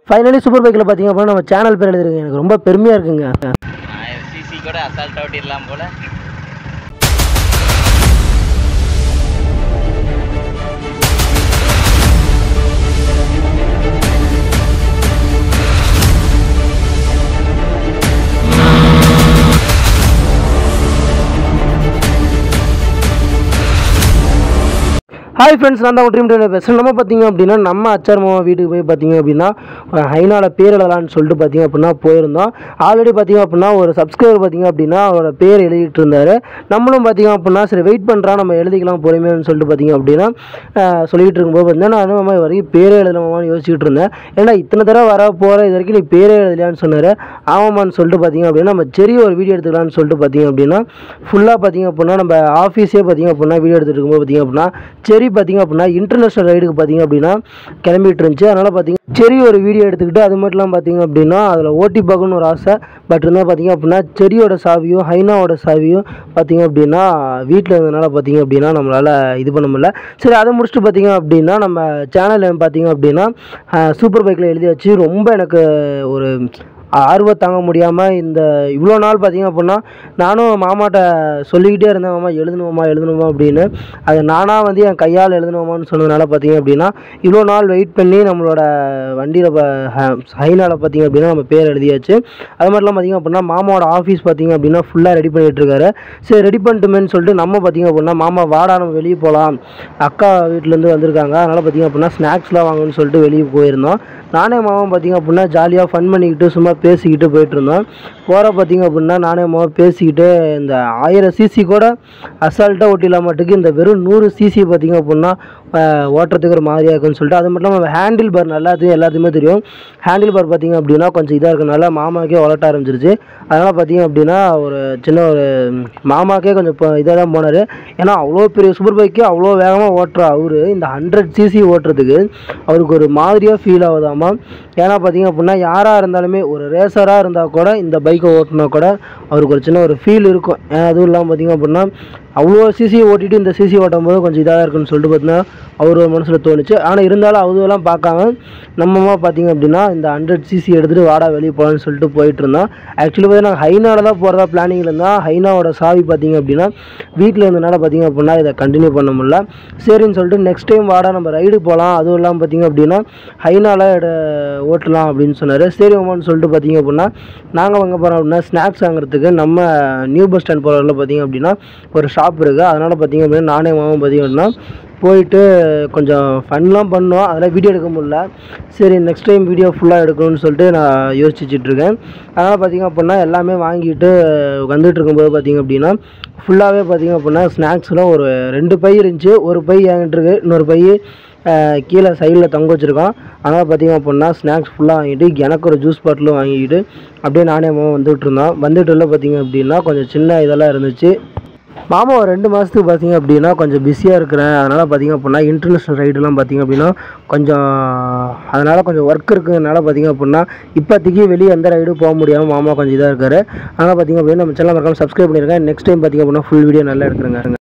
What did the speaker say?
finally super பைக்கில் பார்த்தீங்க அப்படின்னா நம்ம சேனல் பேர் எழுதிருக்கேன் எனக்கு ரொம்ப பெருமையாக இருக்குங்க சிசி கூட அசால்ட் ஓட்டிடலாம் போல ஹாய் ஃப்ரெண்ட்ஸ் நான் தான் ட்ரீம் ட்ரெயினர் பேசுகிறேன் நம்ம பார்த்தீங்க அப்படின்னா நம்ம அச்சார் மாமா வீட்டுக்கு போய் பார்த்தீங்க அப்படின்னா ஒரு ஹைனால பேர் எழுதலாம்னு சொல்லிட்டு பார்த்தீங்க அப்படின்னா போயிருந்தோம் ஆல்ரெடி பார்த்தீங்க அப்படின்னா ஒரு சப்ஸ்கிரைபர் பார்த்தீங்க அப்படின்னா அவரோட பேர் எழுதிட்டு இருந்தார் நம்மளும் பார்த்தீங்க அப்படின்னா சரி வெயிட் பண்ணுறா நம்ம எழுதிக்கலாம் பொறுமையான்னு சொல்லிட்டு பார்த்தீங்க அப்படின்னா ஆஹ், சொல்லிட்டு இருக்கும்போது பார்த்தீங்கன்னா நான் மாமா இது வரைக்கும் பேரே எழுதலாமான்னு யோசிச்சுட்டு இருந்தேன் ஏன்னா இத்தனை தடவை வர போகிற இது வரைக்கும் நீ பேரே எழுதலையான்னு சொன்னார் ஆமாம்மான்னு சொல்லிட்டு பார்த்தீங்க அப்படின்னா நம்ம சரி ஒரு வீடியோ எடுத்துக்கலாம்னு சொல்லிட்டு பார்த்தீங்க அப்படின்னா ஃபுல்லாக பார்த்தீங்க அப்படின்னா நம்ம ஆஃபீஸே பார்த்தீங்க அப்படின்னா வீடியோ எடுத்துட்டு இருக்கும்போது பார்த்தீங்க அப்படின்னா சரி பார்த்தீங்க அப்படின்னா இன்டர்நேஷனல் ரைடுக்கு பார்த்தீங்க அப்படின்னா கிளம்பிட்டு இருந்துச்சு அதனால் பார்த்தீங்க சரி ஒரு வீடியோ எடுத்துக்கிட்டு அது மட்டும் இல்லாமல் பார்த்தீங்க அப்படின்னா அதில் ஓட்டி பார்க்கணும்னு ஒரு ஆசை பட் இருந்தால் பார்த்தீங்க அப்படின்னா செரியோட சாவியும் ஹைனாவோட சாவியும் பார்த்தீங்க அப்படின்னா வீட்டில் இருந்ததுனால பார்த்தீங்க அப்படின்னா நம்மளால் இது பண்ண முடியல சரி அதை முடிச்சுட்டு பார்த்தீங்க அப்படின்னா நம்ம சேனல் பார்த்தீங்க அப்படின்னா சூப்பர் பைக்கில் எழுதி வச்சு ரொம்ப எனக்கு ஒரு ஆர்வம் தாங்க முடியாமல் இந்த இவ்வளோ நாள் பார்த்தீங்க அப்படின்னா நானும் மாமாட்ட சொல்லிக்கிட்டே இருந்தேன் மாமா எழுதணுமா எழுதணுமா அப்படின்னு அது நானாக வந்து என் கையால் எழுதணுமான்னு சொன்னதுனால பார்த்தீங்க அப்படின்னா இவ்வளோ நாள் வெயிட் பண்ணி நம்மளோட வண்டியில் ஹைனால பார்த்தீங்க அப்படின்னா நம்ம பேர் எழுதியாச்சு அது மட்டும் இல்லாமல் பார்த்தீங்க அப்படின்னா மாமாவோட ஆஃபீஸ் பார்த்தீங்க அப்படின்னா ஃபுல்லாக ரெடி பண்ணிட்டு இருக்காரு சரி ரெடி பண்ணிட்டுமேன்னு சொல்லிட்டு நம்ம பார்த்தீங்க அப்படின்னா மாமா வாடா நம்ம வெளியே போகலாம் அக்கா வீட்டிலேருந்து வந்திருக்காங்க அதனால் பார்த்தீங்க அப்படின்னா ஸ்நாக்ஸ்லாம் வாங்கணும்னு சொல்லிட்டு வெளியே போயிருந்தோம் நானே மாமா பார்த்தீங்க அப்படின்னா ஜாலியாக ஃபன் பண்ணிக்கிட்டு சும்மா பேசிக்கிட்டு போயிட்டு இருந்தோம் போகிற பார்த்தீங்க அப்படின்னா நானே மாமா பேசிக்கிட்டு இந்த ஆயிரம் சிசி கூட அசால்ட்டாக ஓட்டிடலாம் மாட்டுக்கு இந்த வெறும் நூறு சிசி பார்த்தீங்க அப்படின்னா ஆஹ், ஓட்டுறதுக்கு ஒரு மாதிரியாக இருக்குன்னு சொல்லிட்டு அது மட்டும் இல்லாமல் ஹேண்டில் பார் எல்லாத்தையும் எல்லாத்துக்குமே தெரியும் ஹேண்டில் பார் பார்த்தீங்க அப்படின்னா கொஞ்சம் இதாக இருக்கனால மாமாக்கே உலட்ட ஆரம்பிச்சிருச்சு அதனால் பார்த்தீங்க அப்படின்னா ஒரு சின்ன ஒரு மாமாக்கே கொஞ்சம் இப்போ இதாக தான் போனார் ஏன்னா அவ்வளோ பெரிய சூப்பர் பைக்கே அவ்வளோ வேகமாக ஓட்டுற அவரு இந்த ஹண்ட்ரட் சிசி ஓட்டுறதுக்கு அவருக்கு ஒரு மாதிரியாக ஃபீல் ஆகுதாமா ஏன்னா பார்த்தீங்க அப்படின்னா யாராக இருந்தாலுமே ஒரு ரேசராக இருந்தால் கூட இந்த பைக்கை ஓட்டினா கூட அவருக்கு ஒரு சின்ன ஒரு ஃபீல் இருக்கும் ஏன் அதுவும் இல்லாமல் பார்த்தீங்க அப்படின்னா அவ்வளோ சிசி ஓட்டிட்டு இந்த சிசி ஓட்டும் போது கொஞ்சம் இதாக இருக்குன்னு சொல்லிட்டு பார்த்தீங்கன்னா அவர் ஒரு மனசில் தோணுச்சு ஆனால் இருந்தாலும் அதுவெல்லாம் பார்க்காம நம்மமா பார்த்தீங்க அப்படின்னா இந்த ஹண்ட்ரட் சிசி எடுத்துகிட்டு வாடா வெளியே போகலான்னு சொல்லிட்டு போயிட்டு இருந்தோம் ஆக்சுவலி பார்த்தீங்கன்னா ஹைனால தான் போகிறதா பிளானிங்கில் இருந்தால் ஹைனாவோட சாவி பார்த்தீங்க அப்படின்னா வீட்டில் இருந்தனால பார்த்தீங்க அப்படின்னா இதை கண்டினியூ பண்ண முடியல சரின்னு சொல்லிட்டு நெக்ஸ்ட் டைம் வாடா நம்ம ரைடு போகலாம் அதுவும் இல்லாமல் பார்த்தீங்க அப்படின்னா ஹைனால எட ஓட்டலாம் அப்படின்னு சொன்னார் சரி உமான்னு சொல்லிட்டு பார்த்தீங்க அப்படின்னா நாங்கள் வாங்க போகிறோம் அப்படின்னா ஸ்நாக்ஸ் வாங்குறதுக்கு நம்ம நியூ பஸ் ஸ்டாண்ட் போகிறதுல பார்த்தீங்க அப்படின்னா ஒரு ஷாப் இருக்குது அதனால் பார்த்தீங்க அப்படின்னா நானே மாமா பார்த்தீங்க அப்படின்னா போயிட்டு கொஞ்சம் ஃபன்லாம் பண்ணோம் அதெல்லாம் வீடியோ எடுக்க முடியல சரி நெக்ஸ்ட் டைம் வீடியோ ஃபுல்லாக எடுக்கணும்னு சொல்லிட்டு நான் யோசிச்சுட்டு இருக்கேன் அதனால் பார்த்தீங்க அப்படின்னா எல்லாமே வாங்கிட்டு வந்துட்டு இருக்கும்போது பார்த்தீங்க அப்படின்னா ஃபுல்லாகவே பார்த்தீங்க அப்படின்னா ஸ்நாக்ஸ்லாம் ஒரு ரெண்டு பை இருந்துச்சு ஒரு பை என்கிட்ட இருக்கு இன்னொரு பை அஹ், கீழே சைடில் தொங்க வச்சுருக்கோம் அதனால் பார்த்தீங்க அப்படின்னா ஸ்நாக்ஸ் ஃபுல்லாக வாங்கிட்டு எனக்கு ஒரு ஜூஸ் பாட்டிலும் வாங்கிக்கிட்டு அப்படியே நானே மாமா வந்துட்டு இருந்தோம் வந்துட்டுல பார்த்தீங்க அப்படின்னா கொஞ்சம் சின்ன இதெல்லாம் இருந்துச்சு மாமா ஒரு ரெண்டு மாதத்துக்கு பார்த்தீங்க அப்படின்னா கொஞ்சம் பிஸியாக இருக்கிறேன் அதனால் பார்த்தீங்க அப்படின்னா இன்டர்நேஷ்னல் ரைடுலாம் பார்த்தீங்க அப்படின்னா கொஞ்சம் அதனால் கொஞ்சம் ஒர்க் இருக்கிறதுனால பார்த்தீங்க அப்படின்னா இப்போதைக்கு வெளியே எந்த ரைடும் போக முடியாமல் மாமா கொஞ்சம் இதாக இருக்காரு அதனால் பார்த்தீங்க அப்படின்னா நம்ம சேனல் மறக்காம சப்ஸ்கிரைப் பண்ணியிருக்கேன் நெக்ஸ்ட் டைம் பார்த்தீங்க அப்படின்னா ஃபுல் வீடியோ நல்லா எடுக்கிறேங்க